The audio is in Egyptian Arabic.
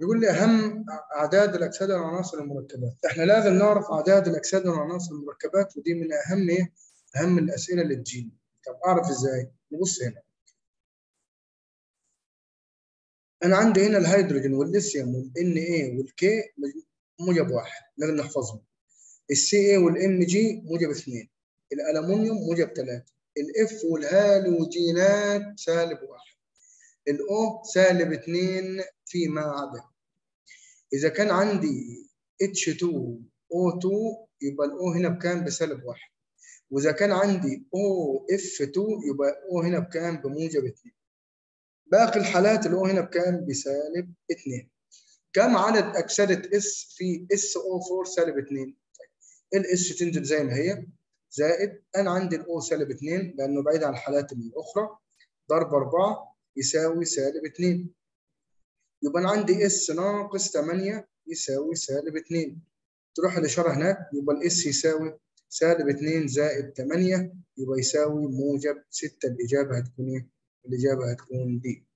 بيقول لي اهم اعداد الاكسده والعناصر المركبات احنا لازم نعرف اعداد الاكسده والعناصر المركبات ودي من اهم ايه اهم الاسئله اللي تجيني طب اعرف ازاي نبص هنا انا عندي هنا الهيدروجين والليثيوم والان اي والكي موجب واحد لازم نحفظهم السي اي والام جي موجب اثنين الالومنيوم موجب ثلاثه الاف والهالوجينات سالب واحد الاو سالب اثنين فيما عدا اذا كان عندي H2O2 يبقى الاو هنا بكام بسالب واحد واذا كان عندي OF2 يبقى O هنا بكام بموجب 2 باقي الحالات الاو هنا بكام بسالب 2 كم عدد اكسده اس في SO4 سالب 2 الاس تنزل زي ما هي زائد انا عندي الاو سالب 2 لانه بعيد عن الحالات الاخرى ضرب 4 يساوي سالب 2 يبقى انا عندي اس ناقص 8 يساوي سالب 2 تروح الاشاره هناك يبقى الاس يساوي سالب 2 زائد 8 يبقى يساوي موجب 6 الاجابه هتكون ايه؟ الاجابه هتكون دي